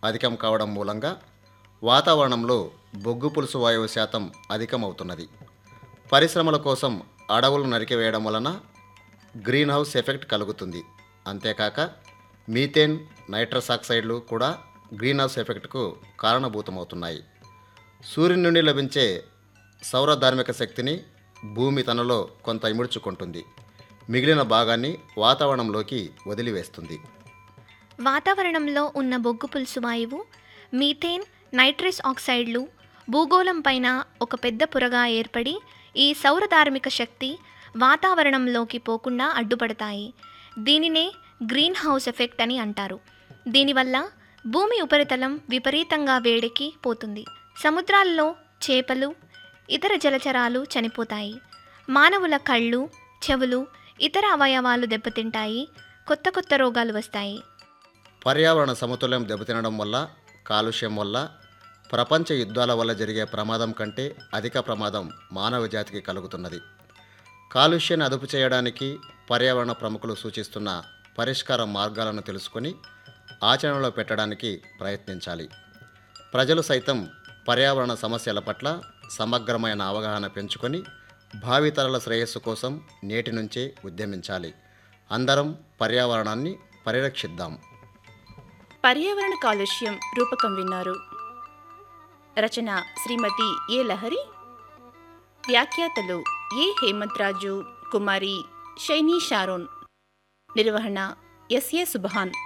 అధికం కావడం మూలంగా వాతావరణంలో బొగ్గు పులుసు వాయువు శాతం అధికమవుతున్నది పరిశ్రమల కోసం అడవులు నరికివేయడం వలన గ్రీన్ హౌస్ ఎఫెక్ట్ కలుగుతుంది అంతేకాక మీథేన్ నైట్రస్ ఆక్సైడ్లు కూడా గ్రీన్ హౌస్ ఎఫెక్ట్కు కారణభూతమవుతున్నాయి సూర్యుని నుండి లభించే సౌర ధార్మిక శక్తిని భూమి తనలో కొంత ఇముడ్చుకుంటుంది మిగిలిన భాగాన్ని వాతావరణంలోకి వదిలివేస్తుంది వాతావరణంలో ఉన్న బొగ్గు పులుసు వాయువు మీథేన్ నైట్రస్ ఆక్సైడ్లు భూగోళం పైన ఒక పెద్ద పొరగా ఏర్పడి ఈ సౌరధార్మిక శక్తి వాతావరణంలోకి పోకుండా అడ్డుపడతాయి దీనినే గ్రీన్ హౌస్ ఎఫెక్ట్ అని అంటారు దీనివల్ల భూమి ఉపరితలం విపరీతంగా వేడెక్కి పోతుంది సముద్రాల్లో చేపలు ఇతర జలచరాలు చనిపోతాయి మానవుల కళ్ళు చెవులు ఇతర అవయవాలు దెబ్బతింటాయి కొత్త కొత్త రోగాలు వస్తాయి పర్యావరణ సమతుల్యం దెబ్బతినడం వల్ల కాలుష్యం వల్ల ప్రపంచ యుద్ధాల వల్ల జరిగే ప్రమాదం కంటే అధిక ప్రమాదం మానవ జాతికి కలుగుతున్నది కాలుష్యాన్ని అదుపు చేయడానికి పర్యావరణ ప్రముఖులు సూచిస్తున్న పరిష్కార మార్గాలను తెలుసుకొని ఆచరణలో పెట్టడానికి ప్రయత్నించాలి ప్రజలు సైతం పర్యావరణ సమస్యల పట్ల సమగ్రమైన అవగాహన పెంచుకొని భావితరాల శ్రేయస్సు కోసం నేటి నుంచే ఉద్యమించాలి అందరం పర్యావరణాన్ని పరిరక్షిద్దాం పర్యావరణ కాలుష్యం రూపకం విన్నారు రచన శ్రీమతి ఏ లహరి వ్యాఖ్యాతలు ఏ హేమంత్ రాజు కుమారి షైనీ షారోన్ నిర్వహణ ఎస్ఏ సుబహాన్